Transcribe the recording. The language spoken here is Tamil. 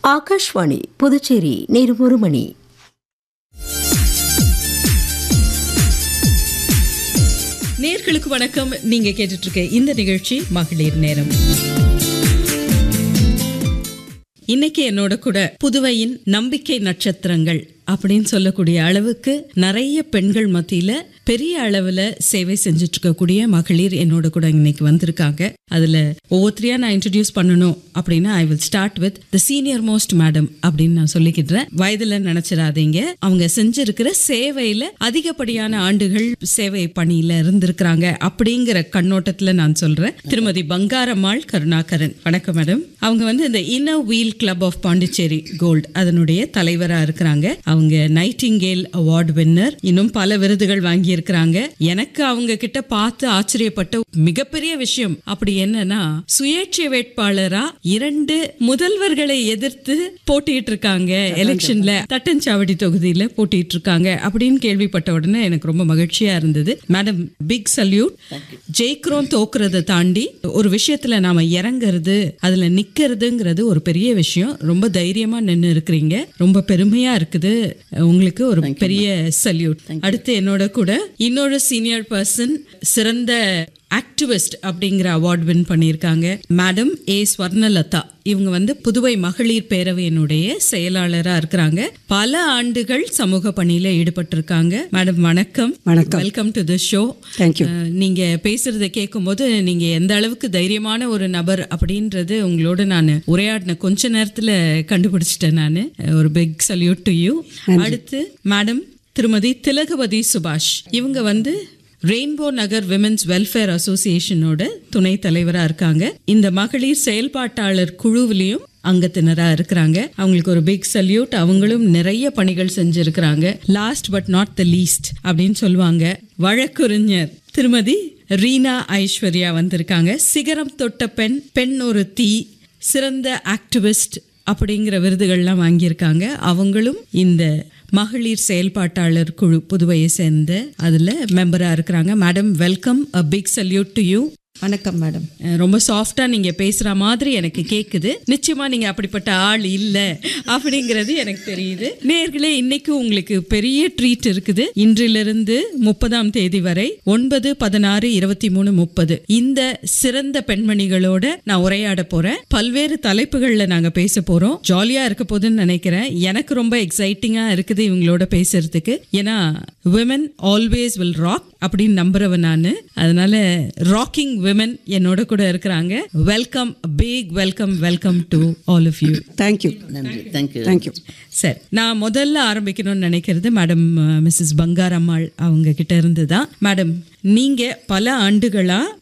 ஆகாஷ்வாணி புதுச்சேரி நேரம் ஒரு மணி நேர்களுக்கு வணக்கம் நீங்க கேட்டுட்டு இருக்க இந்த நிகழ்ச்சி மகளிர் நேரம் இன்னைக்கு என்னோட கூட புதுவையின் நம்பிக்கை நட்சத்திரங்கள் அப்படின்னு சொல்லக்கூடிய அளவுக்கு நிறைய பெண்கள் மத்தியில பெரிய அளவுல சேவை செஞ்சுட்டு இருக்கக்கூடிய மகளிர் என்னோட கூட இன்னைக்கு வந்திருக்காங்க அதுல ஒவ்வொருத்தரையா நான் இன்ட்ரடியூஸ் பண்ணணும் அப்படின்னா I will start with the senior most madam அப்படின்னு நான் சொல்லிக்கிட்டேன் வயதுல நினைச்சிடாதீங்க அவங்க செஞ்சிருக்கிற சேவையில அதிகப்படியான ஆண்டுகள் சேவை பணியில இருந்திருக்கிறாங்க அப்படிங்கிற கண்ணோட்டத்துல நான் சொல்றேன் திருமதி பங்காரம்மாள் கருணாகரன் வணக்கம் மேடம் அவங்க வந்து இந்த inner wheel club of Pondicherry gold அதனுடைய தலைவரா இருக்கிறாங்க அவங்க நைட்டிங்கேல் அவார்டு வின்னர் இன்னும் பல விருதுகள் வாங்கி இருக்கிறாங்க எனக்கு அவங்க கிட்ட பார்த்து ஆச்சரியப்பட்ட மிகப்பெரிய விஷயம் அப்படி என்னன்னா சுயேட்சை வேட்பாளரா இரண்டு முதல்வர்களை எதிர்த்து போட்டிட்டு இருக்காங்க எலெக்ஷன்ல தட்டஞ்சாவடி தொகுதியில போட்டிட்டு இருக்காங்க அப்படின்னு கேள்விப்பட்ட உடனே எனக்கு ரொம்ப மகிழ்ச்சியா இருந்தது மேடம் பிக் சல்யூட் ஜெயிக்கிறோம் தோக்குறதை தாண்டி ஒரு விஷயத்துல நாம இறங்குறது அதுல நிக்கிறதுங்கிறது ஒரு பெரிய விஷயம் ரொம்ப தைரியமா நின்று இருக்கிறீங்க ரொம்ப பெருமையா இருக்குது உங்களுக்கு ஒரு பெரிய சல்யூட் அடுத்து என்னோட கூட இன்னொரு சீனியர் பர்சன் சிறந்த ஆக்டிவிஸ்ட் அப்படிங்கிற அவார்ட் வின் பண்ணியிருக்காங்க மேடம் ஏ ஸ்வர்ணலதா இவங்க வந்து புதுவை மகளிர் பேரவையினுடைய செயலாளராக இருக்கிறாங்க பல ஆண்டுகள் சமூக பணியில ஈடுபட்டிருக்காங்க மேடம் வணக்கம் வணக்கம். Welcome to the show Thank you. நீங்க பேசுறத கேட்கும்போது நீங்க எந்த அளவுக்கு தைரியமான ஒரு நபர் அப்படின்றது உங்களோட நான் உரையாடின கொஞ்ச நேரத்துல கண்டுபிடிச்சிட்டேன் நான் ஒரு பிக் சல்யூட் டு யூ அடுத்து மேடம் திருமதி திலகவதி சுபாஷ் இவங்க வந்து ரெயின்போ நகர் விமென்ஸ் வெல்ஃபேர் அசோசியேஷனோட துணை தலைவரா இருக்காங்க இந்த மகளிர் செயல்பாட்டாளர் குழுவிலையும் அங்கத்தினரா இருக்கிறாங்க அவங்களுக்கு ஒரு பிக் சல்யூட் அவங்களும் நிறைய பணிகள் செஞ்சிருக்கிறாங்க last but not the least அப்படின்னு சொல்லுவாங்க வழக்குரைஞர் திருமதி ரீனா ஐஸ்வர்யா வந்திருக்காங்க சிகரம் தொட்ட பெண் பெண் ஒரு தீ சிறந்த ஆக்டிவிஸ்ட் அப்படிங்கிற விருதுகள்லாம் வாங்கியிருக்காங்க அவங்களும் இந்த மகளிர் செயல்பாட்டாளர் குழு புதுவையை சேர்ந்த அதில் மெம்பராக இருக்கிறாங்க madam welcome a big salute to you வணக்கம் மேடம் ரொம்ப சாஃப்டா நீங்க பேசுற மாதிரி எனக்கு கேக்குது நிச்சயமா நீங்க அப்படிப்பட்ட ஆள் இல்ல அப்படிங்கிறது எனக்கு தெரியுது நேர்களே இன்னைக்கு உங்களுக்கு பெரிய ட்ரீட் இருக்குது இன்றிலிருந்து முப்பதாம் தேதி வரை ஒன்பது பதினாறு இருபத்தி மூணு முப்பது இந்த சிறந்த பெண்மணிகளோட நான் உரையாட போறேன் பல்வேறு தலைப்புகள்ல நாங்க பேச போறோம் ஜாலியா இருக்க போதுன்னு நினைக்கிறேன் எனக்கு ரொம்ப எக்ஸைட்டிங்கா இருக்குது இவங்களோட பேசுறதுக்கு ஏன்னா விமன் ஆல்வேஸ் வில் ராக் அப்படின்னு நம்புறவன் நான் அதனால ராக்கிங் விமன் என்னோட கூட இருக்கிறாங்க welcome big welcome welcome to all of you thank you நன்றி தேங்க்யூ தேங்க்யூ சரி நான் முதல்ல ஆரம்பிக்கணும்னு நினைக்கிறது மேடம் மிஸ்ஸஸ் பங்காரம்மாள் அவங்க கிட்ட இருந்து தான் மேடம் நீங்க பல ஆண்டுகளா